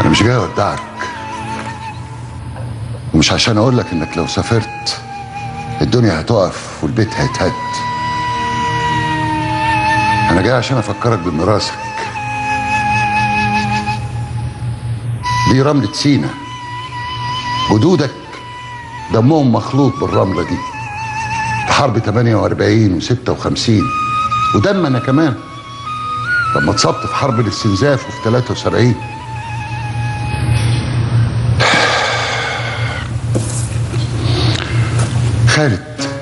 انا مش جاي اودعك ومش عشان اقول لك انك لو سافرت الدنيا هتقف والبيت هيتهد انا جاي عشان افكرك بميراثك دي رملة سينا جدودك دمهم مخلوط بالرملة دي في حرب 48 و56 ودم انا كمان لما اتصبت في حرب الاستنزاف وفي 73 خالد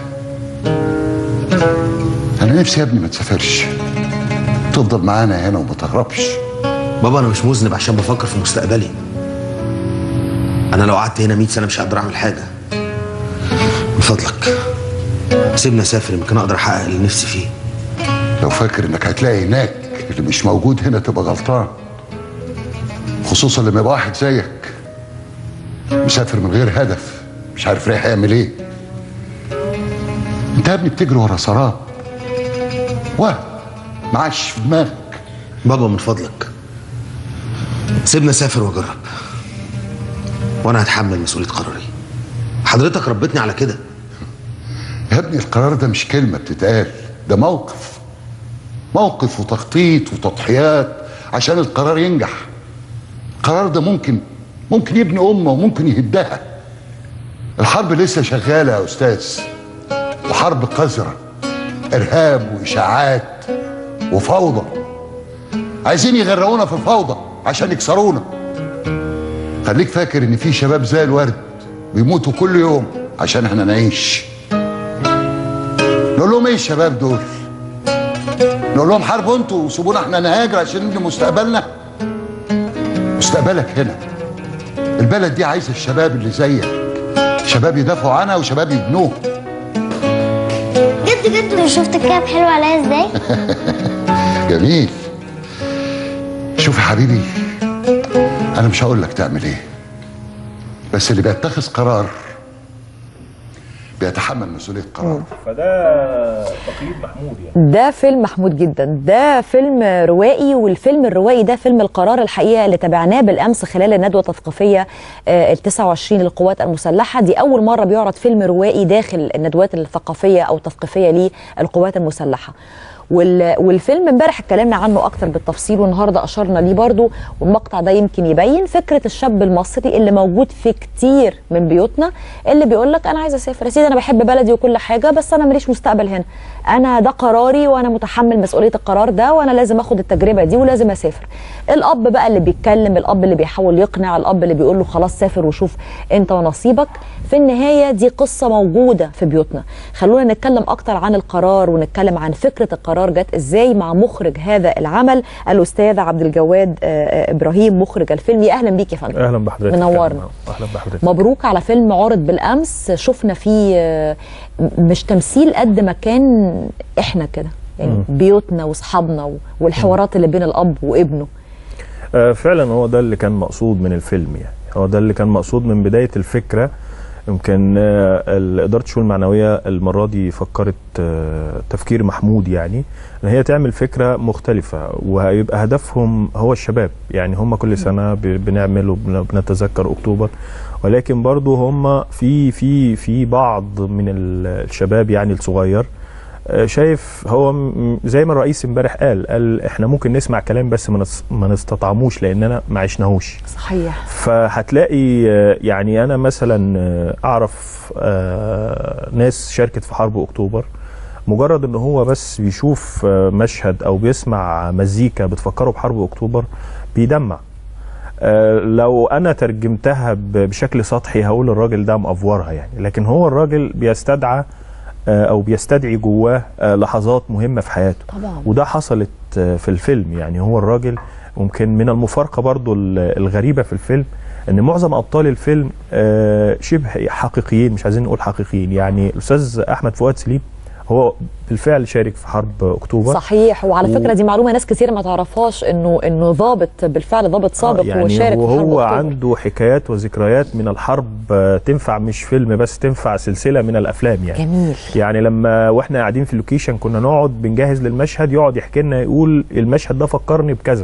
انا نفسي يا ابني ما تسافرش تفضل معانا هنا وما تهربش بابا انا مش مذنب عشان بفكر في مستقبلي انا لو قعدت هنا 100 سنه مش هقدر اعمل حاجه من فضلك سيبني اسافر يمكن اقدر احقق اللي نفسي فيه لو فاكر انك هتلاقي هناك اللي مش موجود هنا تبقى غلطان خصوصا لما يبقى واحد زيك مسافر من غير هدف مش عارف رايح يعمل ايه انت يا ابني بتجري ورا سراب وهم معاش في دماغك بابا من فضلك سيبني اسافر واجرب وانا هتحمل مسؤوليه قراري حضرتك ربتني على كده يا ابني القرار ده مش كلمة بتتقال ده موقف موقف وتخطيط وتضحيات عشان القرار ينجح القرار ده ممكن ممكن يبني أمة وممكن يهدها الحرب لسه شغالة يا أستاذ وحرب قذرة إرهاب وإشاعات وفوضى عايزين يغرقونا في الفوضى عشان يكسرونا خليك فاكر إن في شباب زي الورد بيموتوا كل يوم عشان احنا نعيش نقول لهم ايه الشباب دول نقول لهم حاربوا انتوا وسيبونا احنا نهاجر عشان نبني مستقبلنا مستقبلك هنا البلد دي عايزه الشباب اللي زيك شباب يدافعوا عنها وشباب يبنوها جد جد شفت الكعب حلو عليا ازاي جميل شوف يا حبيبي انا مش هقول لك تعمل ايه بس اللي بيتخذ قرار بيتحمل مسؤوليه قراره فده تقليد محمود يعني ده فيلم محمود جدا ده فيلم روائي والفيلم الروائي ده فيلم القرار الحقيقه اللي تابعناه بالامس خلال الندوه التثقيفيه ال 29 للقوات المسلحه دي اول مره بيعرض فيلم روائي داخل الندوات الثقافيه او التثقيفيه للقوات المسلحه وال- والفيلم امبارح اتكلمنا عنه اكتر بالتفصيل والنهارده اشرنا ليه برضو والمقطع ده يمكن يبين فكره الشاب المصري اللي موجود في كتير من بيوتنا اللي بيقول لك انا عايز اسافر يا سيدي انا بحب بلدي وكل حاجه بس انا ماليش مستقبل هنا انا ده قراري وانا متحمل مسؤوليه القرار ده وانا لازم اخد التجربه دي ولازم اسافر الاب بقى اللي بيتكلم الاب اللي بيحاول يقنع الاب اللي بيقول له خلاص سافر وشوف انت ونصيبك في النهايه دي قصه موجوده في بيوتنا خلونا نتكلم اكتر عن القرار ونتكلم عن فكره القرار جت ازاي مع مخرج هذا العمل الاستاذ عبد الجواد آه، آه، ابراهيم مخرج الفيلم يا اهلا بيك يا فندم اهلا بحضرتك منورنا اهلا بحضرتك مبروك على فيلم عارض بالامس شفنا فيه آه، مش تمثيل قد ما كان احنا كده يعني مم. بيوتنا واصحابنا و- والحوارات اللي بين الاب وابنه آه، فعلا هو ده اللي كان مقصود من الفيلم يعني هو ده اللي كان مقصود من بداية الفكرة يمكن آه، إدارة الشؤون المعنوية المرة دي فكرت آه، تفكير محمود يعني إن هي تعمل فكرة مختلفة وهيبقى هدفهم هو الشباب يعني هم كل سنة ب- بنعمل وبنتذكر أكتوبر ولكن برضو هم في في في بعض من ال- الشباب يعني الصغير آه، شايف هو م- زي ما الرئيس امبارح قال قال احنا ممكن نسمع كلام بس ما نس- ما نستطعموش لاننا ما عشناهوش صحيح فهتلاقي آه، يعني انا مثلا آه، اعرف آه، ناس شاركت في حرب اكتوبر مجرد ان هو بس بيشوف آه، مشهد او بيسمع مزيكا بتفكره بحرب اكتوبر بيدمع آه، لو انا ترجمتها ب- بشكل سطحي هقول الراجل ده مأفورها يعني لكن هو الراجل بيستدعى آه، او بيستدعي جواه آه، لحظات مهمه في حياته طبعا وده حصلت آه، في الفيلم يعني هو الراجل ممكن من المفارقه برضو ال- الغريبه في الفيلم ان معظم ابطال الفيلم آه، شبه حقيقيين مش عايزين نقول حقيقيين يعني الاستاذ احمد فؤاد سليم هو بالفعل شارك في حرب اكتوبر صحيح وعلى و- فكره دي معلومه ناس كتير ما تعرفهاش انه انه ضابط بالفعل ضابط سابق يعني وشارك في حرب وهو أكتوبر. عنده حكايات وذكريات من الحرب آه، تنفع مش فيلم بس تنفع سلسله من الافلام يعني جميل يعني لما واحنا قاعدين في اللوكيشن كنا نقعد بنجهز للمشهد يقعد يحكي لنا يقول المشهد ده فكرني بكذا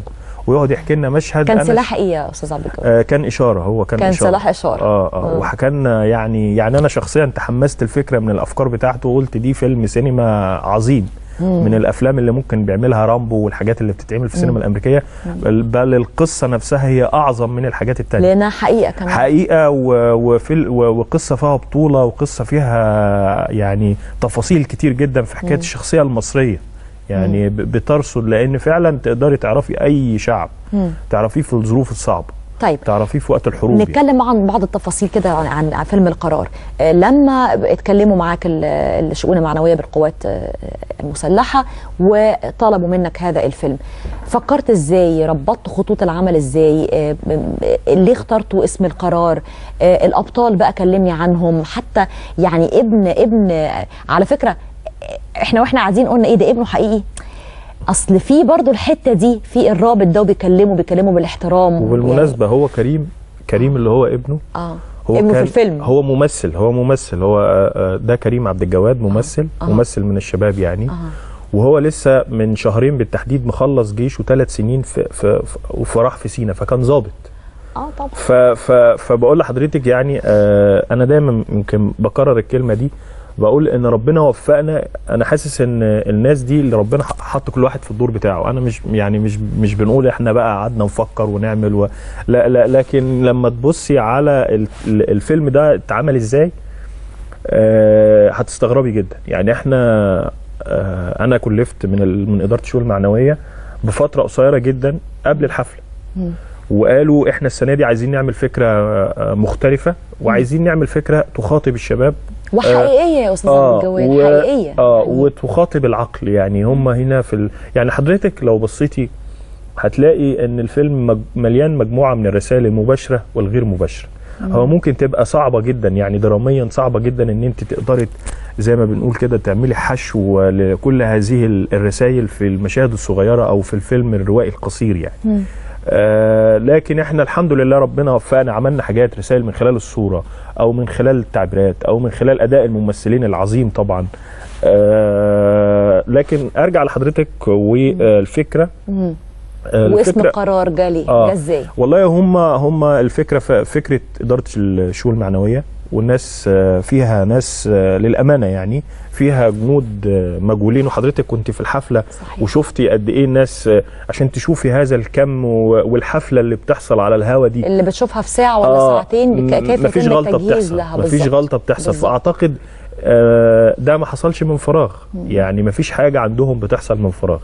ويقعد يحكي لنا مشهد كان أنا سلاح ايه يا استاذ عبد الجواد آه كان اشاره هو كان, كان إشارة. سلاح إشارة. اه اه آه. وحكى لنا يعني يعني انا شخصيا تحمست الفكره من الافكار بتاعته وقلت دي فيلم سينما عظيم من الافلام اللي ممكن بيعملها رامبو والحاجات اللي بتتعمل في السينما الامريكيه بل, بل القصه نفسها هي اعظم من الحاجات التانية لانها حقيقه كمان حقيقه و- وفيل و- وقصه فيها بطوله وقصه فيها يعني تفاصيل كتير جدا في حكايه الشخصيه المصريه يعني ب- بترصد لان فعلا تقدري تعرفي اي شعب تعرفيه في الظروف الصعبه طيب تعرفيه في وقت الحروب يعني. نتكلم عن بعض التفاصيل كده عن, عن عن فيلم القرار آه، لما اتكلموا معاك ال- الشؤون المعنويه بالقوات آه، المسلحه وطلبوا منك هذا الفيلم فكرت ازاي ربطت خطوط العمل ازاي آه، م- م- ليه اخترتوا اسم القرار آه، الابطال بقى كلمني عنهم حتى يعني ابن ابن آه، على فكره آه، احنا واحنا قاعدين قلنا ايه ده ابنه حقيقي اصل في برضو الحته دي في الرابط ده وبيكلموا بيكلموا بالاحترام وبالمناسبه هو كريم كريم اللي هو ابنه اه هو ابنه في كان- الفيلم هو ممثل هو ممثل هو آه، آه، ده كريم عبد الجواد ممثل آه. ممثل من الشباب يعني آه. وهو لسه من شهرين بالتحديد مخلص جيش وثلاث سنين في في في- وفراح في سينا فكان ظابط اه طبعا ف ف فبقول لحضرتك يعني آه انا دايما يمكن بكرر الكلمه دي بقول ان ربنا وفقنا انا حاسس ان الناس دي اللي ربنا ح- حط كل واحد في الدور بتاعه انا مش يعني مش مش بنقول احنا بقى قعدنا نفكر ونعمل و لا لا لكن لما تبصي على ال- ال- الفيلم ده اتعمل ازاي آه هتستغربي جدا يعني احنا آه انا كلفت من ال- من اداره الشؤون المعنويه بفتره قصيره جدا قبل الحفله وقالوا احنا السنه دي عايزين نعمل فكره آه، مختلفه وعايزين نعمل فكره تخاطب الشباب وحقيقيه يا استاذ عبد الجواد و- حقيقيه اه يعني وتخاطب العقل يعني هم هنا في ال... يعني حضرتك لو بصيتي هتلاقي ان الفيلم مج... مليان مجموعه من الرسائل المباشره والغير مباشره هو ممكن تبقى صعبه جدا يعني دراميا صعبه جدا ان انت تقدري ت- زي ما بنقول كده تعملي حشو لكل هذه ال- الرسائل في المشاهد الصغيره او في الفيلم الروائي القصير يعني آه لكن احنا الحمد لله ربنا وفقنا عملنا حاجات رسائل من خلال الصوره او من خلال التعبيرات او من خلال اداء الممثلين العظيم طبعا آه لكن ارجع لحضرتك والفكره مم. آه واسم الفكرة- القرار جالي آه. جه ازاي والله هم هم الفكره ف- فكره اداره الشؤون المعنويه والناس آه، فيها ناس آه، للامانه يعني فيها جنود آه، مجهولين وحضرتك كنت في الحفله صحيح. وشفتي قد ايه الناس آه، عشان تشوفي هذا الكم و- والحفله اللي بتحصل على الهوا دي اللي بتشوفها في ساعه ولا آه، ساعتين ك- كيف مفيش يتم غلطه التجهيز بتحصل لها مفيش بالظبط. غلطه بتحصل بالظبط. فاعتقد آه، ده ما حصلش من فراغ يعني مفيش حاجه عندهم بتحصل من فراغ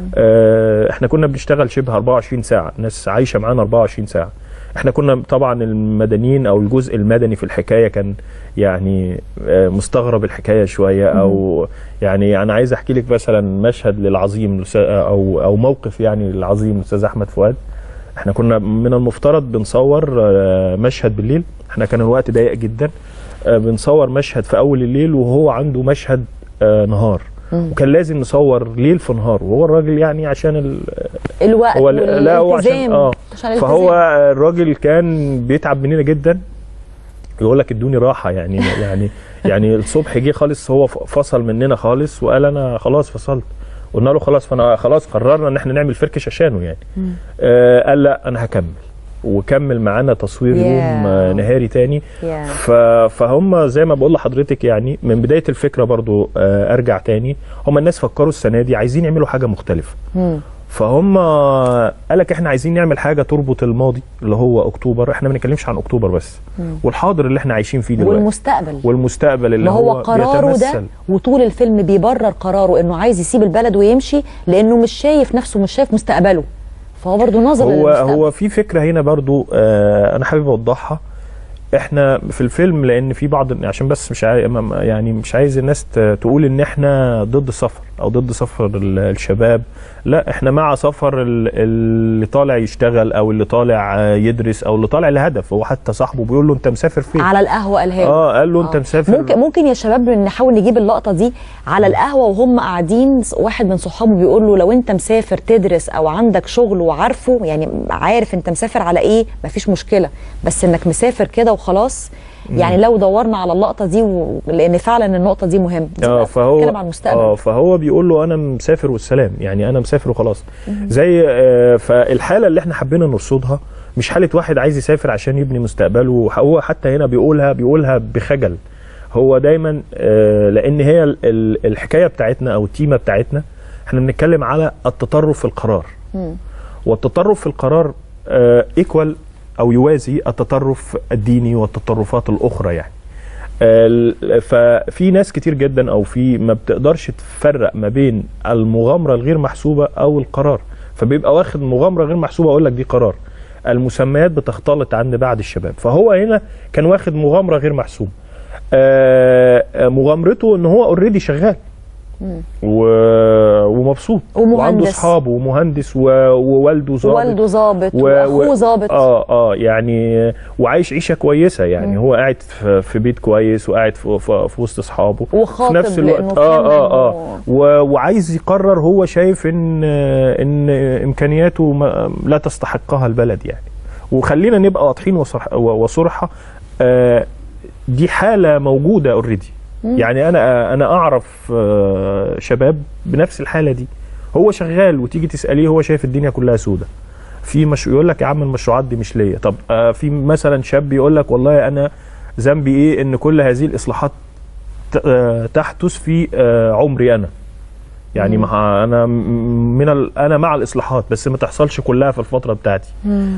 آه، احنا كنا بنشتغل شبه 24 ساعه ناس عايشه معانا 24 ساعه احنا كنا طبعا المدنيين او الجزء المدني في الحكايه كان يعني آه، مستغرب الحكايه شويه او يعني انا عايز احكي لك مثلا مشهد للعظيم الأستاذ- او او موقف يعني للعظيم الاستاذ احمد فؤاد احنا كنا من المفترض بنصور آه، مشهد بالليل احنا كان الوقت ضيق جدا آه، بنصور مشهد في اول الليل وهو عنده مشهد آه، نهار وكان لازم نصور ليل في نهار وهو الراجل يعني عشان ال... الوقت هو لا هو عشان والالتزام اه عشان فهو الالتزام. الراجل كان بيتعب مننا جدا يقول لك ادوني راحه يعني يعني يعني الصبح جه خالص هو ف- فصل مننا خالص وقال انا خلاص فصلت قلنا له خلاص فانا خلاص قررنا ان احنا نعمل فركش عشانه يعني آه قال لا انا هكمل وكمل معانا تصوير ياه. يوم آه نهاري تاني ياه. ف... فهم زي ما بقول لحضرتك يعني من بدايه الفكره برضو آه ارجع تاني هم الناس فكروا السنه دي عايزين يعملوا حاجه مختلفه مم. فهم قالك احنا عايزين نعمل حاجه تربط الماضي اللي هو اكتوبر احنا ما بنتكلمش عن اكتوبر بس والحاضر اللي احنا عايشين فيه دلوقتي والمستقبل والمستقبل اللي ما هو قراره ده بيتمثل. وطول الفيلم بيبرر قراره انه عايز يسيب البلد ويمشي لانه مش شايف نفسه مش شايف مستقبله فهو برضه نظر هو للمستقبل هو في فكره هنا برضو آه انا حابب اوضحها احنا في الفيلم لان في بعض عشان بس مش عاي... ما- يعني مش عايز الناس ت- تقول ان احنا ضد السفر او ضد سفر ال- الشباب لا احنا مع سفر ال- اللي طالع يشتغل او اللي طالع آه، يدرس او اللي طالع لهدف هو حتى صاحبه بيقول له انت مسافر فين على القهوه قالها له. اه قال له انت مسافر ممكن ممكن يا شباب نحاول نجيب اللقطه دي على القهوه وهم قاعدين واحد من صحابه بيقول له لو انت مسافر تدرس او عندك شغل وعارفه يعني عارف انت مسافر على ايه مفيش مشكله بس انك مسافر كده وخلاص يعني لو دورنا على اللقطه دي و... لان فعلا النقطه دي مهمه دي اه بقى فهو بتتكلم عن المستقبل اه فهو بيقول له انا مسافر والسلام يعني انا مسافر وخلاص زي آه فالحاله اللي احنا حبينا نرصدها مش حاله واحد عايز يسافر عشان يبني مستقبله هو حتى هنا بيقولها بيقولها بخجل هو دايما آه لان هي ال- ال- الحكايه بتاعتنا او التيمه بتاعتنا احنا بنتكلم على التطرف في القرار والتطرف في القرار ايكوال او يوازي التطرف الديني والتطرفات الاخرى يعني ال- ففي ناس كتير جدا او في ما بتقدرش تفرق ما بين المغامره الغير محسوبه او القرار فبيبقى واخد مغامره غير محسوبه اقول لك دي قرار المسميات بتختلط عند بعض الشباب فهو هنا كان واخد مغامره غير محسوبه آه، آه، مغامرته ان هو اوريدي شغال و... ومبسوط ومهندس. وعنده اصحابه ومهندس و... ووالده ظابط والده ظابط و- واخوه و- ظابط اه اه يعني وعايش عيشه كويسه يعني هو قاعد في, في بيت كويس وقاعد في, في, في وسط اصحابه وخاطب في نفس الوقت لأنه اه كمان اه اه هو- و- وعايز يقرر هو شايف ان ان امكانياته ما- لا تستحقها البلد يعني وخلينا نبقى واضحين وصرح وصرحه آه دي حاله موجوده اوريدي يعني انا انا اعرف آه، شباب بنفس الحاله دي هو شغال وتيجي تساليه هو شايف الدنيا كلها سودة في مش يقول لك يا عم المشروعات دي مش ليا طب آه، في مثلا شاب يقول لك والله انا ذنبي ايه ان كل هذه الاصلاحات ت- آه، تحدث في آه، عمري انا يعني مع انا م- من ال... انا مع الاصلاحات بس ما تحصلش كلها في الفتره بتاعتي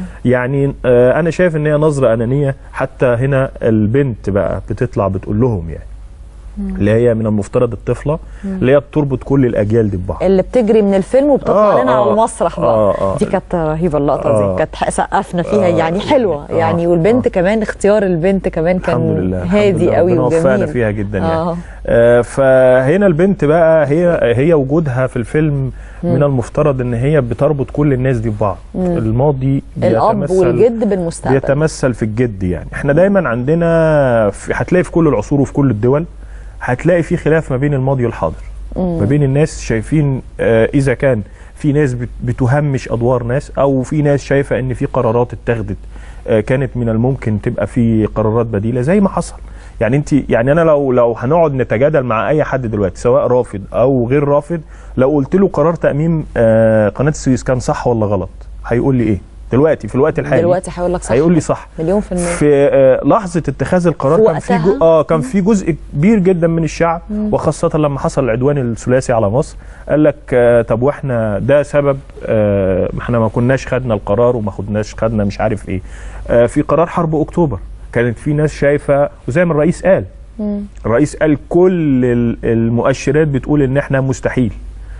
يعني آه، انا شايف ان هي نظره انانيه حتى هنا البنت بقى بتطلع بتقول لهم يعني اللي هي من المفترض الطفله اللي هي بتربط كل الاجيال دي ببعض اللي بتجري من الفيلم وبتطلع آه، لنا على آه. المسرح بقى آه، آه. دي كانت رهيبه اللقطه آه. دي كانت ح- سقفنا فيها آه. يعني حلوه آه. يعني والبنت كمان اختيار البنت كمان كان الحمد لله الحمد هادي لله. قوي ربنا وفقنا وجميل فيها جدا يعني آه. آه فهنا البنت بقى هي هي وجودها في الفيلم من المفترض ان هي بتربط كل الناس دي ببعض الماضي الاب بيتمثل- والجد بالمستقبل بيتمثل في الجد يعني احنا دايما عندنا في هتلاقي في كل العصور وفي كل الدول هتلاقي في خلاف ما بين الماضي والحاضر ما بين الناس شايفين آه اذا كان في ناس بت- بتهمش ادوار ناس او في ناس شايفه ان في قرارات اتخذت آه كانت من الممكن تبقى في قرارات بديله زي ما حصل يعني انت يعني انا لو لو هنقعد نتجادل مع اي حد دلوقتي سواء رافض او غير رافض لو قلت له قرار تاميم آه قناه السويس كان صح ولا غلط هيقول لي ايه دلوقتي في الوقت الحالي دلوقتي هيقول لك صح هيقول لي صح مليون في المية في آه، لحظه اتخاذ القرار في كان في جو وقتها؟ اه كان في جزء كبير جدا من الشعب وخاصه لما حصل العدوان الثلاثي على مصر قال لك آه طب واحنا ده سبب آه احنا ما كناش خدنا القرار وما خدناش خدنا مش عارف ايه آه في قرار حرب اكتوبر كانت في ناس شايفه وزي ما الرئيس قال الرئيس قال كل ال- المؤشرات بتقول ان احنا مستحيل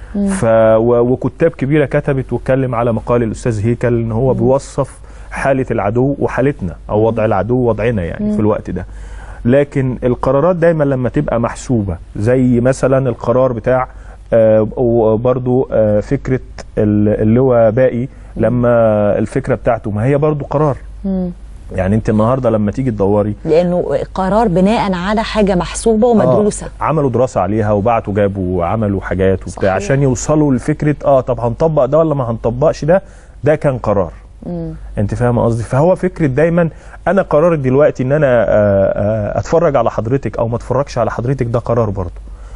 ف و- وكتاب كبيره كتبت واتكلم على مقال الاستاذ هيكل ان هو بيوصف حاله العدو وحالتنا او وضع العدو ووضعنا يعني في الوقت ده لكن القرارات دايما لما تبقى محسوبه زي مثلا القرار بتاع آه، وبرضو آه، فكره ال- اللواء باقي لما الفكره بتاعته ما هي برضو قرار يعني انت النهارده لما تيجي تدوري لانه قرار بناء على حاجه محسوبه ومدروسه آه عملوا دراسه عليها وبعتوا جابوا وعملوا حاجات وبتاع صحيح. عشان يوصلوا لفكره اه طب هنطبق ده ولا ما هنطبقش ده ده كان قرار انت فاهم قصدي فهو فكره دايما انا قراري دلوقتي ان انا آه، آه، اتفرج على حضرتك او ما اتفرجش على حضرتك ده قرار برضه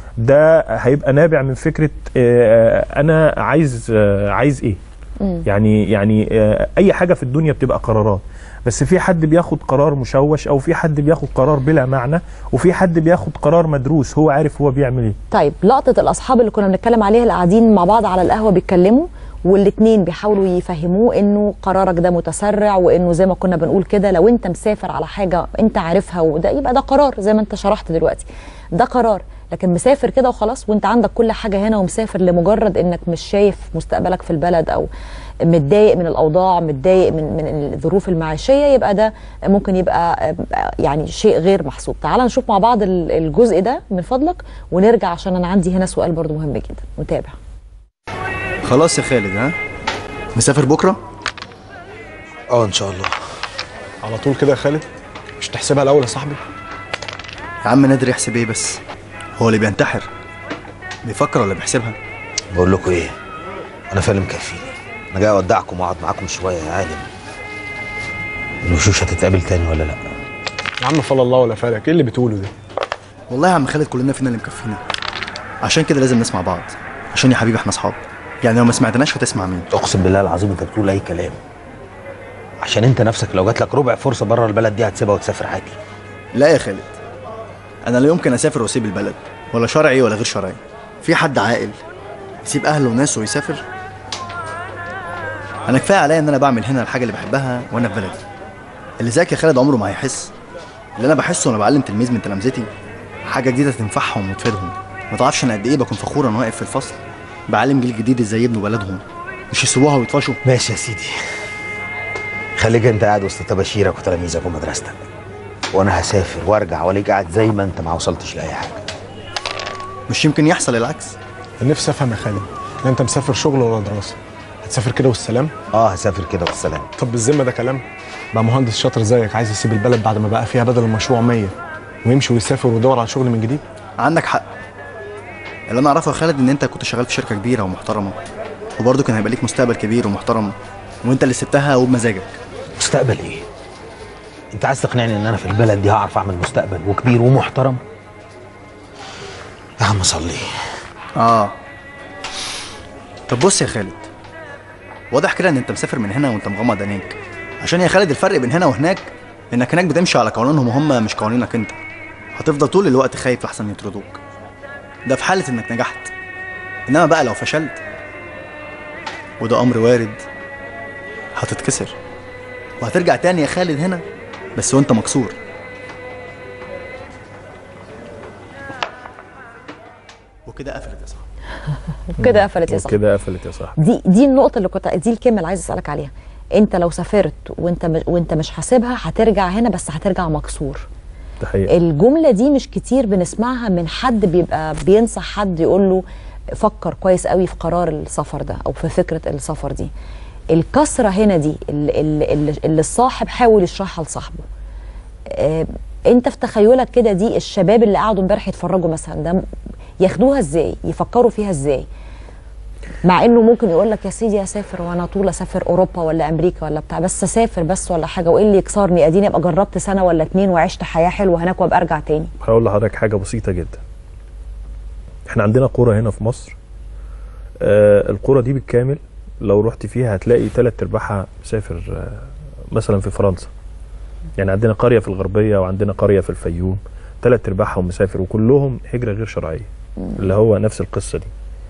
ده هيبقى نابع من فكره آه، آه، انا عايز آه، عايز ايه يعني يعني آه، اي حاجه في الدنيا بتبقى قرارات بس في حد بياخد قرار مشوش او في حد بياخد قرار بلا معنى وفي حد بياخد قرار مدروس هو عارف هو بيعمل ايه طيب لقطه الاصحاب اللي كنا بنتكلم عليها اللي قاعدين مع بعض على القهوه بيتكلموا والاثنين بيحاولوا يفهموه انه قرارك ده متسرع وانه زي ما كنا بنقول كده لو انت مسافر على حاجه انت عارفها وده يبقى ده قرار زي ما انت شرحت دلوقتي ده قرار لكن مسافر كده وخلاص وانت عندك كل حاجه هنا ومسافر لمجرد انك مش شايف مستقبلك في البلد او متضايق من الاوضاع متضايق من من الظروف المعيشيه يبقى ده ممكن يبقى يعني شيء غير محسوب تعال نشوف مع بعض ال- الجزء ده من فضلك ونرجع عشان انا عندي هنا سؤال برضو مهم جدا نتابع خلاص يا خالد ها مسافر بكره اه ان شاء الله على طول كده يا خالد مش تحسبها الاول يا صاحبي يا عم نادر يحسب ايه بس هو اللي بينتحر بيفكر ولا بيحسبها بقول لكم ايه انا فعلا مكفيني انا جاي اودعكم واقعد معاكم شويه يا عالم الوشوش هتتقابل تاني ولا لا يا عم فلا الله ولا فالك ايه اللي بتقوله ده والله يا عم خالد كلنا فينا اللي مكفينا عشان كده لازم نسمع بعض عشان يا حبيبي احنا اصحاب يعني لو ما سمعتناش هتسمع مين اقسم بالله العظيم انت بتقول اي كلام عشان انت نفسك لو جات لك ربع فرصه بره البلد دي هتسيبها وتسافر عادي لا يا خالد انا لا يمكن اسافر واسيب البلد ولا شرعي ولا غير شرعي في حد عاقل يسيب اهله وناسه ويسافر انا كفايه عليا ان انا بعمل هنا الحاجه اللي بحبها وانا في بلدي اللي زيك يا خالد عمره ما هيحس اللي انا بحسه وانا بعلم تلميذ من تلامذتي حاجه جديده تنفعهم وتفيدهم ما تعرفش انا قد ايه بكون فخور وانا واقف في الفصل بعلم جيل جديد ازاي يبنوا بلدهم مش يسيبوها ويطفشوا ماشي يا سيدي خليك انت قاعد وسط طباشيرك وتلاميذك ومدرستك وانا هسافر وارجع والاقيك قاعد زي ما انت ما وصلتش لاي حاجه مش يمكن يحصل العكس نفسي افهم يا خالد لا انت مسافر شغل ولا دراسه هتسافر كده والسلام اه هسافر كده والسلام طب بالذمه ده كلام بقى مهندس شاطر زيك عايز يسيب البلد بعد ما بقى فيها بدل المشروع 100 ويمشي ويسافر ويدور على شغل من جديد عندك حق اللي انا اعرفه يا خالد ان انت كنت شغال في شركه كبيره ومحترمه وبرضه كان هيبقى ليك مستقبل كبير ومحترم وانت اللي سبتها وبمزاجك مستقبل ايه انت عايز تقنعني ان انا في البلد دي هعرف اعمل مستقبل وكبير ومحترم يا عم صلي اه طب بص يا خالد واضح كده ان انت مسافر من هنا وانت مغمض عينيك عشان يا خالد الفرق بين هنا وهناك انك هناك بتمشي على قوانينهم وهم مش قوانينك انت هتفضل طول الوقت خايف لحسن يطردوك ده في حالة انك نجحت انما بقى لو فشلت وده امر وارد هتتكسر وهترجع تاني يا خالد هنا بس وانت مكسور وكده قفلت يا صاحبي كده قفلت يا صاحبي كده قفلت يا صاحبي دي دي النقطه اللي كنت دي الكلمه اللي عايز اسالك عليها انت لو سافرت وانت م- وانت مش حاسبها هترجع هنا بس هترجع مكسور ده حقيقي الجمله دي مش كتير بنسمعها من حد بيبقى بينصح حد يقول له فكر كويس قوي في قرار السفر ده او في فكره السفر دي الكسره هنا دي اللي, اللي, اللي الصاحب حاول يشرحها لصاحبه آه، انت في تخيلك كده دي الشباب اللي قعدوا امبارح يتفرجوا مثلا ده ياخدوها ازاي يفكروا فيها ازاي مع انه ممكن يقول لك يا سيدي اسافر وانا طول اسافر اوروبا ولا امريكا ولا بتاع بس اسافر بس ولا حاجه وايه اللي يكسرني اديني ابقى جربت سنه ولا اتنين وعشت حياه حلوه هناك وابقى ارجع تاني هقول لحضرتك حاجه بسيطه جدا احنا عندنا قرى هنا في مصر آه القرى دي بالكامل لو رحت فيها هتلاقي تلات ارباعها مسافر آه مثلا في فرنسا يعني عندنا قريه في الغربيه وعندنا قريه في الفيوم تلات ارباعهم مسافر وكلهم هجره غير شرعيه اللي هو نفس القصه دي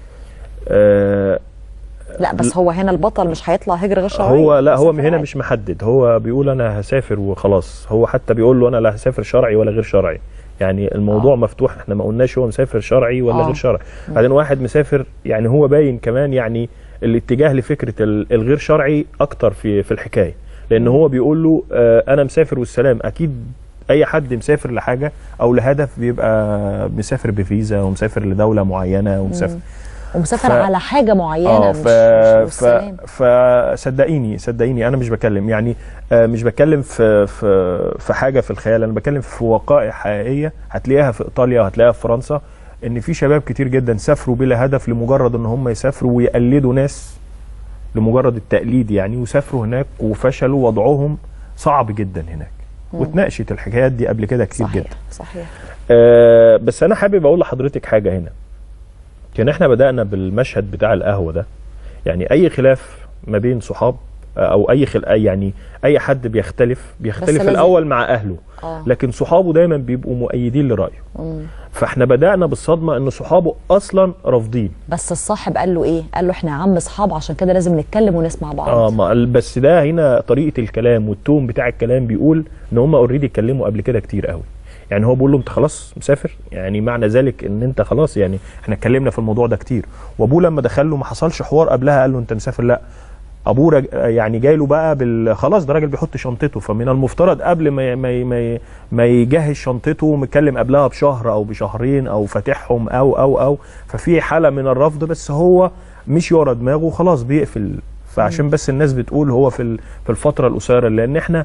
آه لا بس هو هنا البطل مش هيطلع هجر غير شرعي هو لا هو من هنا سفر مش محدد هو بيقول انا هسافر وخلاص هو حتى بيقول له انا لا هسافر شرعي ولا غير شرعي يعني الموضوع آه. مفتوح احنا ما قلناش هو مسافر شرعي ولا آه. آه. غير شرعي بعدين واحد مسافر يعني هو باين كمان يعني الاتجاه لفكره ال- الغير شرعي اكتر في في الحكايه لان هو بيقول له آه انا مسافر والسلام اكيد اي حد مسافر لحاجه او لهدف بيبقى مسافر بفيزا ومسافر لدوله معينه ومسافر ومسافر ف- على حاجه معينه اه مش, ف... مش ف... والسلام. فصدقيني صدقيني انا مش بكلم يعني آه، مش بتكلم في في في حاجه في الخيال انا بتكلم في وقائع حقيقيه هتلاقيها في ايطاليا وهتلاقيها في فرنسا ان في شباب كتير جدا سافروا بلا هدف لمجرد ان هم يسافروا ويقلدوا ناس لمجرد التقليد يعني وسافروا هناك وفشلوا وضعهم صعب جدا هناك واتناقشت الحكايات دي قبل كده كتير صحيح جدا صحيح آه بس انا حابب اقول لحضرتك حاجه هنا كان احنا بدانا بالمشهد بتاع القهوه ده يعني اي خلاف ما بين صحاب آه، او اي خل... أي يعني اي حد بيختلف بيختلف لازم- الاول مع اهله آه. لكن صحابه دايما بيبقوا مؤيدين لرايه فاحنا بدانا بالصدمه ان صحابه اصلا رافضين بس الصاحب قال له ايه قال له احنا يا عم اصحاب عشان كده لازم نتكلم ونسمع بعض اه ما ال- بس ده هنا طريقه الكلام والتون بتاع الكلام بيقول ان هم اوريدي اتكلموا قبل كده كتير قوي يعني هو بيقول له انت خلاص مسافر يعني معنى ذلك ان انت خلاص يعني احنا اتكلمنا في الموضوع ده كتير وابوه لما دخل له ما حصلش حوار قبلها قال له انت مسافر لا ابوه رج... يعني جاي له بقى بال... خلاص ده راجل بيحط شنطته فمن المفترض قبل ما ي... ما ي... ما, ي... ما يجهز شنطته متكلم قبلها بشهر او بشهرين او فاتحهم او او او ففي حاله من الرفض بس هو مش ورا دماغه وخلاص بيقفل فعشان بس الناس بتقول هو في ال- في الفتره القصيره لان احنا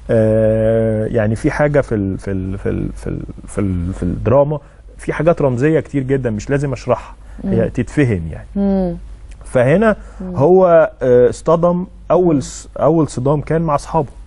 آه يعني في حاجه في ال في ال في ال في ال في, ال في الدراما في حاجات رمزيه كتير جدا مش لازم اشرحها هي تتفهم يعني فهنا هو آه، اصطدم اول ص- اول صدام كان مع اصحابه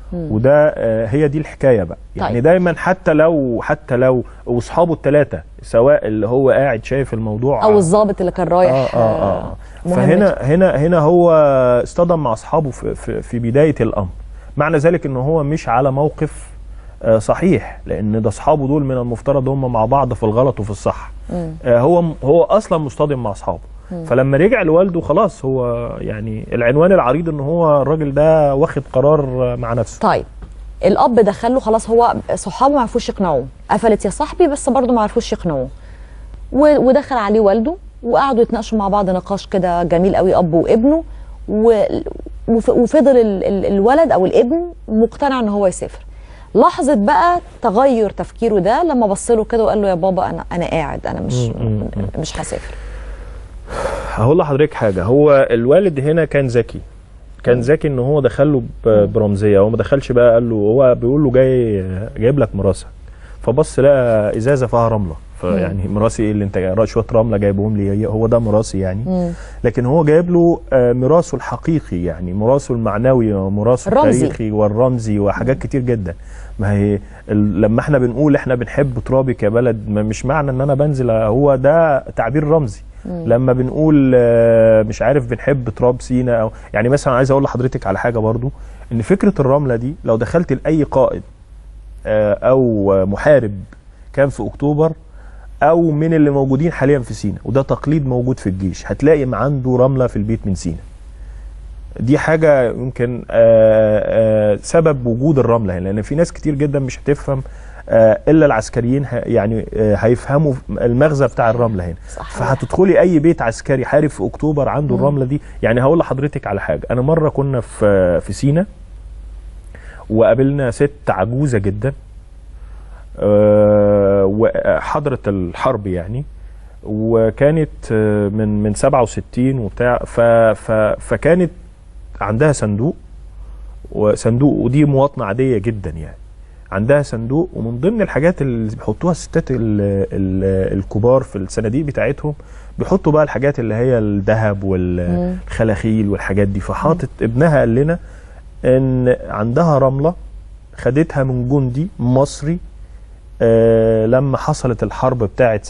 وده آه، هي دي الحكايه بقى يعني طيب. دايما حتى لو حتى لو واصحابه الثلاثه سواء اللي هو قاعد شايف الموضوع او الضابط اللي كان رايح اه اه اه مهمته. فهنا هنا هنا هو اصطدم مع اصحابه في, في, في بدايه الامر معنى ذلك ان هو مش على موقف آه صحيح لان ده اصحابه دول من المفترض هم مع بعض في الغلط وفي الصح آه هو هو اصلا مصطدم مع اصحابه فلما رجع لوالده خلاص هو يعني العنوان العريض ان هو الراجل ده واخد قرار آه، مع نفسه طيب الاب دخله خلاص هو صحابه ما عرفوش يقنعوه قفلت يا صاحبي بس برضه ما عرفوش يقنعوه و- ودخل عليه والده وقعدوا يتناقشوا مع بعض نقاش كده جميل قوي اب وابنه و... وف... وفضل ال... ال- الولد او الابن مقتنع ان هو يسافر لحظه بقى تغير تفكيره ده لما بص له كده وقال له يا بابا انا انا قاعد انا مش مش هسافر هقول لحضرتك حاجه هو الوالد هنا كان ذكي كان ذكي ان هو دخله ب- برمزيه هو ما دخلش بقى قال له هو بيقول له جاي جايب لك مراسك فبص لقى ازازه فيها رمله فيعني مراسي ايه اللي انت جاي- شويه رمله جايبهم لي هو ده مراسي يعني لكن هو جايب له آه، ميراثه الحقيقي يعني ميراثه المعنوي وميراثه الرمزي. التاريخي والرمزي وحاجات كتير جدا ما هي ال- لما احنا بنقول احنا بنحب ترابك يا بلد ما مش معنى ان انا بنزل هو ده تعبير رمزي لما بنقول آه، مش عارف بنحب تراب سينا او يعني مثلا عايز اقول لحضرتك على حاجه برضو ان فكره الرمله دي لو دخلت لاي قائد آه، او محارب كان في اكتوبر او من اللي موجودين حاليا في سينا وده تقليد موجود في الجيش هتلاقي ما عنده رمله في البيت من سينا دي حاجه يمكن آه، آه، سبب وجود الرمله هنا لان في ناس كتير جدا مش هتفهم آه، الا العسكريين ه- يعني آه، هيفهموا المغزى بتاع الرمله هنا صحيح. فهتدخلي اي بيت عسكري حارب في اكتوبر عنده الرمله دي يعني هقول لحضرتك على حاجه انا مره كنا في في سينا وقابلنا ست عجوزه جدا آه، وحضرت الحرب يعني وكانت آه، من من 67 وبتاع ف ف فكانت عندها صندوق وصندوق ودي مواطنه عاديه جدا يعني عندها صندوق ومن ضمن الحاجات اللي بيحطوها الستات ال ال الكبار في الصناديق بتاعتهم بيحطوا بقى الحاجات اللي هي الذهب والخلاخيل والحاجات دي فحاطت ابنها قال لنا ان عندها رمله خدتها من جندي مصري آه لما حصلت الحرب بتاعه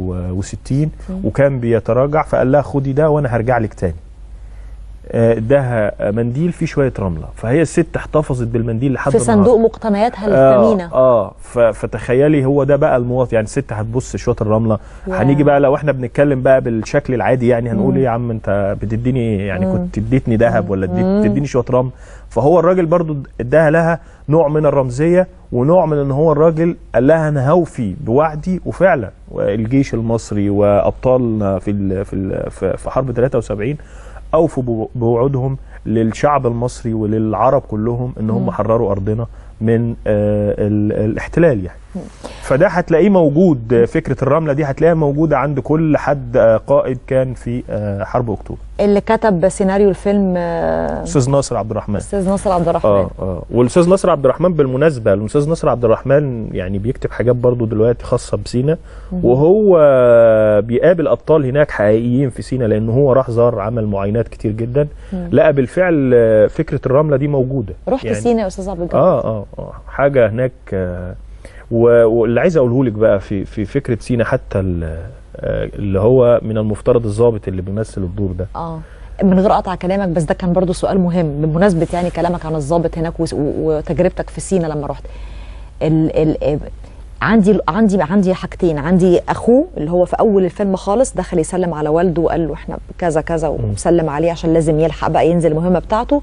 67 وكان بيتراجع فقال لها خدي ده وانا هرجع لك تاني آه، اداها منديل فيه شويه رمله فهي الست احتفظت بالمنديل لحد في النهاردة. صندوق مقتنياتها الثمينه اه, آه ف- فتخيلي هو ده بقى المواطن يعني الست هتبص شويه الرمله واو. هنيجي بقى لو احنا بنتكلم بقى بالشكل العادي يعني هنقول ايه يا عم انت بتديني إيه؟ يعني كنت اديتني ذهب ولا اديت تديني شويه رمل فهو الراجل برضو اداها لها نوع من الرمزيه ونوع من ان هو الراجل قال لها انا هوفي بوعدي وفعلا الجيش المصري وابطالنا في ال في ال في في حرب 73 اوفوا بو- بوعودهم للشعب المصري وللعرب كلهم ان هم حرروا ارضنا من آه، ال- الاحتلال يعني فده هتلاقيه موجود آه، فكره الرمله دي هتلاقيها موجوده عند كل حد آه، قائد كان في آه، حرب اكتوبر اللي كتب سيناريو الفيلم آه، استاذ ناصر عبد الرحمن استاذ ناصر عبد الرحمن اه اه والاستاذ ناصر عبد الرحمن بالمناسبه الاستاذ ناصر عبد الرحمن يعني بيكتب حاجات برضو دلوقتي خاصه بسينا وهو بيقابل ابطال هناك حقيقيين في سينا لان هو راح زار عمل معاينات كتير جدا لقى بالفعل آه، فكره الرمله دي موجوده رحت يعني سينا يا استاذ عبد الجليل اه اه اه حاجه هناك آه و- واللي عايز اقوله لك بقى في في فكره سينا حتى ال- آه، اللي هو من المفترض الضابط اللي بيمثل الدور ده اه من غير قطع كلامك بس ده كان برضو سؤال مهم بمناسبه يعني كلامك عن الضابط هناك وس- و- وتجربتك في سينا لما رحت ال ال عندي عندي عندي حاجتين عندي اخوه اللي هو في اول الفيلم خالص دخل يسلم على والده وقال له احنا كذا كذا وسلم عليه عشان لازم يلحق بقى ينزل المهمه بتاعته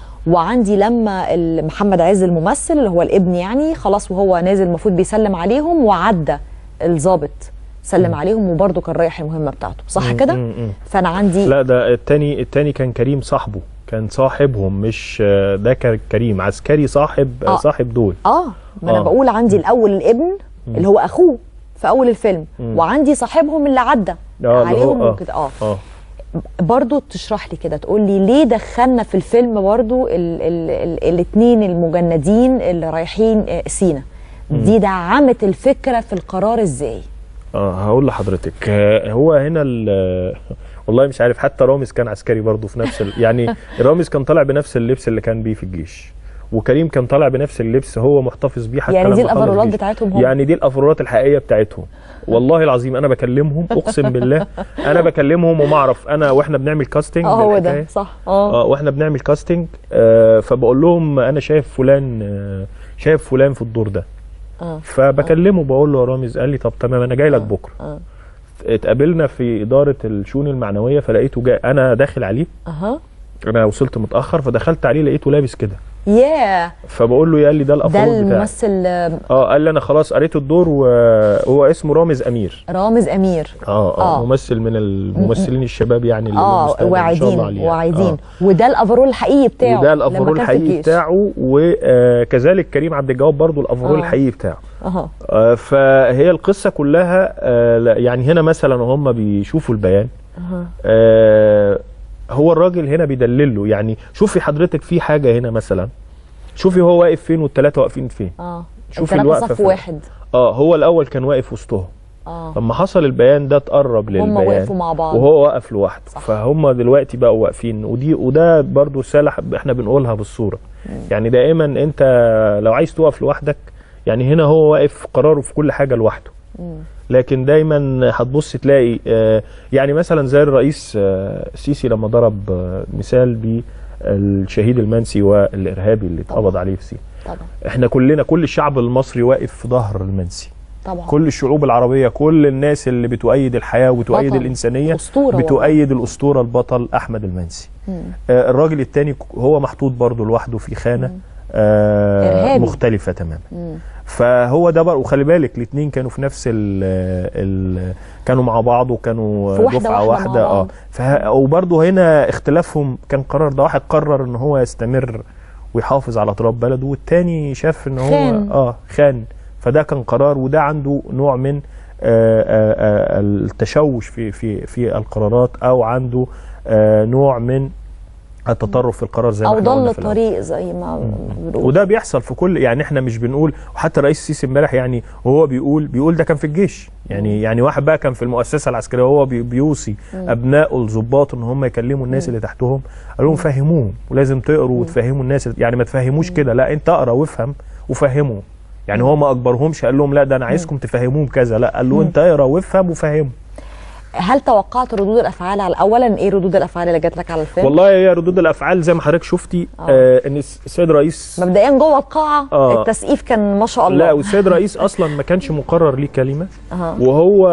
وعندي لما ال- محمد عز الممثل اللي هو الابن يعني خلاص وهو نازل المفروض بيسلم عليهم وعدى الضابط سلم عليهم وبرده كان رايح المهمه بتاعته صح مم، كده مم، مم. فانا عندي لا ده التاني التاني كان كريم صاحبه كان صاحبهم مش آه، ده كان كريم عسكري صاحب آه. آه. صاحب دول اه ما انا آه. بقول عندي الاول الابن اللي هو اخوه في اول الفيلم وعندي صاحبهم اللي عدى آه، اللي هو- عليهم آه. وكده اه اه برضو تشرح لي كده تقول لي ليه دخلنا في الفيلم برضو ال ال ال الاثنين المجندين اللي رايحين آه، سينا دي دعمت الفكره في القرار ازاي اه هقول لحضرتك آه، هو هنا ال- والله مش عارف حتى رامز كان عسكري برضه في نفس ال... يعني رامز كان طالع بنفس اللبس اللي كان بيه في الجيش وكريم كان طالع بنفس اللبس هو محتفظ بيه حتى يعني دي لما خلص الافرولات جيش. بتاعتهم هم يعني دي الافرولات الحقيقيه بتاعتهم والله العظيم انا بكلمهم اقسم بالله انا بكلمهم وما اعرف انا واحنا بنعمل كاستنج اه هو للحكاية. ده صح اه اه واحنا بنعمل كاستنج آه فبقول لهم انا شايف فلان آه شايف فلان في الدور ده اه فبكلمه بقول له يا رامز قال لي طب تمام انا جاي لك بكره اه اتقابلنا في اداره الشؤون المعنويه فلقيته جاي انا داخل عليه اها انا وصلت متاخر فدخلت عليه لقيته لابس كده ياه فبقول له قال لي ده ده الافرول بتاعي الممثل آه، اه قال لي انا خلاص قريت الدور وهو اسمه رامز امير رامز امير اه آه. اه ممثل من الممثلين الشباب يعني اللي اه المستقبل إن شاء الله واعدين عليه يعني. واعدين آه. وده الافرول الحقيقي بتاعه وده لما الافرول كان في الحقيقي الجيش. بتاعه وكذلك كريم عبد الجواد برضو الافرول آه. الحقيقي بتاعه اها آه، فهي القصه كلها آه، لا- يعني هنا مثلا هم بيشوفوا البيان اها آه، هو الراجل هنا بيدلله يعني شوفي حضرتك في حاجه هنا مثلا شوفي هو واقف فين والثلاثه واقفين فين اه شوفي الثلاثة الوقفة صف فين. واحد اه هو الاول كان واقف وسطهم اه لما حصل البيان ده اتقرب للبيان هم وقفوا مع بعض وهو واقف لوحده صح. فهم دلوقتي بقوا واقفين ودي وده برضو رساله حب- احنا بنقولها بالصوره يعني دائما انت لو عايز تقف لوحدك يعني هنا هو واقف قراره في كل حاجه لوحده لكن دايما هتبص تلاقي آه، يعني مثلا زي الرئيس آه، السيسي لما ضرب آه، مثال بالشهيد المنسي والارهابي اللي اتقبض عليه في سينا طبعا احنا كلنا كل الشعب المصري واقف في ظهر المنسي طبعا كل الشعوب العربية كل الناس اللي بتؤيد الحياة وبتؤيد بطل. الإنسانية أسطورة بتؤيد الأسطورة البطل أحمد المنسي آه الراجل التاني هو محطوط برضه لوحده في خانة آه إرهابي. مختلفة تماما فهو ده بقى وخلي بالك الاثنين كانوا في نفس ال ال كانوا مع بعض وكانوا في واحدة دفعة واحدة مع واحدة اه بعض. فه- وبرضه هنا اختلافهم كان قرار ده واحد قرر ان هو يستمر ويحافظ على تراب بلده والتاني شاف ان هو خان. اه خان فده كان قرار وده عنده نوع من آه، آه، آه، التشوش في في في القرارات او عنده آه، نوع من التطرف في القرار زي ما او احنا قلنا ضل في الأول. الطريق زي ما بنقول وده بيحصل في كل يعني احنا مش بنقول وحتى رئيس السيسي امبارح يعني وهو بيقول بيقول ده كان في الجيش يعني يعني واحد بقى كان في المؤسسه العسكريه وهو بي- بيوصي ابنائه الضباط ان هم يكلموا الناس اللي تحتهم قال لهم فهموهم ولازم تقروا وتفهموا الناس يعني ما تفهموش كده لا انت اقرا وافهم وفهمه يعني هو ما اجبرهمش قال لهم لا ده انا عايزكم تفهموهم كذا لا قال له انت اقرا وافهم وفهمه هل توقعت ردود الافعال على اولا ايه ردود الافعال اللي جات لك على الفيلم والله هي ردود الافعال زي ما حضرتك شفتي آه ان السيد رئيس مبدئيا جوه القاعه آه. التسقيف كان ما شاء الله لا والسيد رئيس اصلا ما كانش مقرر ليه كلمه أها. وهو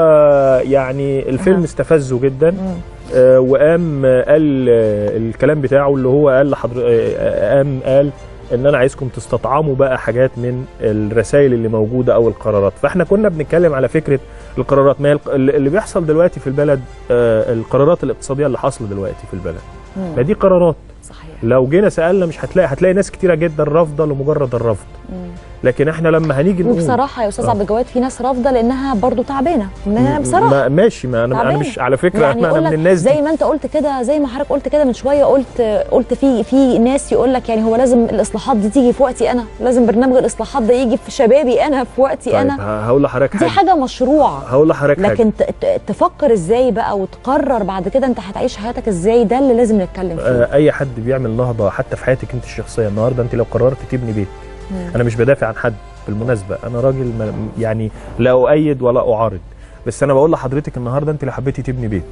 يعني الفيلم استفزه جدا آه وقام آه، قال آه الكلام بتاعه اللي هو قال لحضر آه، قام قال ان انا عايزكم تستطعموا بقى حاجات من الرسائل اللي موجوده او القرارات فاحنا كنا بنتكلم على فكره القرارات ما هي الق- اللي بيحصل دلوقتي في البلد آه القرارات الاقتصاديه اللي حاصله دلوقتي في البلد ما دي قرارات صحيح لو جينا سالنا مش هتلاقي هتلاقي ناس كتيره جدا رافضه لمجرد الرفض لكن احنا لما هنيجي نقول وبصراحه يا استاذ آه. عبد الجواد في ناس رافضه لانها برضو تعبانه إنها بصراحه ما ماشي ما انا, أنا تعبانة. مش على فكره يعني ما انا يقول من لك الناس زي دي ما انت قلت كده زي ما حضرتك قلت كده من شويه قلت قلت في في ناس يقول لك يعني هو لازم الاصلاحات دي تيجي في وقتي انا لازم برنامج الاصلاحات ده يجي في شبابي انا في وقتي طيب انا ه- هقول لحضرتك دي حاجه حاجه مشروعه هقول لحضرتك حاجه لكن ت- ت- تفكر ازاي بقى وتقرر بعد كده انت هتعيش حياتك ازاي ده اللي لازم نتكلم فيه آه، اي حد بيعمل نهضه حتى في حياتك انت الشخصيه النهارده انت لو قررت تبني بيت انا مش بدافع عن حد بالمناسبه انا راجل ما- يعني لا اؤيد ولا اعارض بس انا بقول لحضرتك النهارده انت لو حبيتي تبني بيت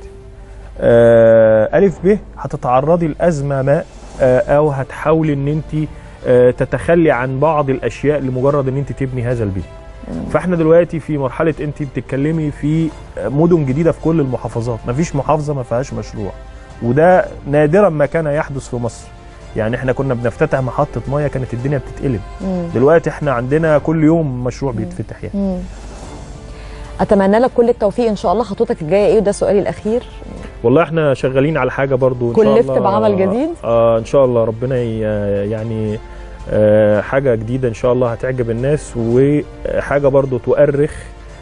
آه، الف ب هتتعرضي لازمه ما آه، او هتحاولي ان انت آه، تتخلي عن بعض الاشياء لمجرد ان انت تبني هذا البيت فاحنا دلوقتي في مرحله انت بتتكلمي في مدن جديده في كل المحافظات مفيش محافظه ما فيهاش مشروع وده نادرا ما كان يحدث في مصر يعني احنا كنا بنفتتح محطه ميه كانت الدنيا بتتقلب دلوقتي احنا عندنا كل يوم مشروع بيتفتح يعني اتمنى لك كل التوفيق ان شاء الله خطوتك الجايه ايه وده سؤالي الاخير والله احنا شغالين على حاجه برضو ان شاء كلفت الله بعمل جديد؟ اه ان شاء الله ربنا ي- يعني آه حاجه جديده ان شاء الله هتعجب الناس وحاجه برضو تؤرخ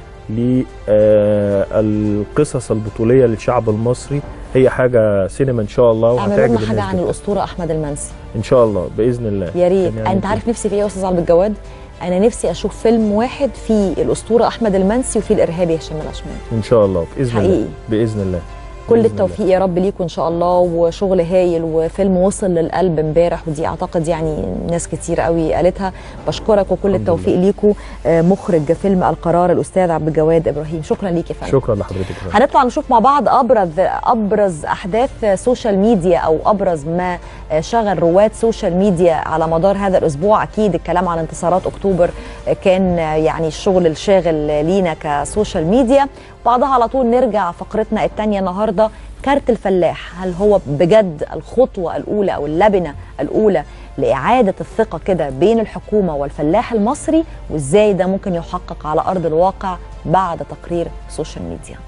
للقصص البطوليه للشعب المصري هي حاجه سينما ان شاء الله اعملوا وهتعجب لنا حاجه الناس عن جداً. الاسطوره احمد المنسي ان شاء الله باذن الله يا ريت يعني انت عارف نفسي في ايه يا استاذ عبد الجواد انا نفسي اشوف فيلم واحد فيه الاسطوره احمد المنسي وفيه الارهابي هشام العشماوي ان شاء الله باذن الله حقيقي. باذن الله كل بإذن التوفيق يا رب ليكم ان شاء الله وشغل هايل وفيلم وصل للقلب امبارح ودي اعتقد يعني ناس كتير قوي قالتها بشكرك وكل التوفيق ليكم آه، مخرج فيلم القرار الاستاذ عبد الجواد ابراهيم شكرا ليك يا فندم شكرا لحضرتك يا فندم. هنطلع نشوف مع بعض ابرز ابرز احداث سوشيال ميديا او ابرز ما شغل رواد سوشيال ميديا على مدار هذا الاسبوع اكيد الكلام عن انتصارات اكتوبر كان يعني الشغل الشاغل لينا كسوشيال ميديا بعدها على طول نرجع فقرتنا الثانيه النهارده كارت الفلاح هل هو بجد الخطوه الاولى او اللبنه الاولى لاعاده الثقه كده بين الحكومه والفلاح المصري وازاي ده ممكن يحقق على ارض الواقع بعد تقرير سوشيال ميديا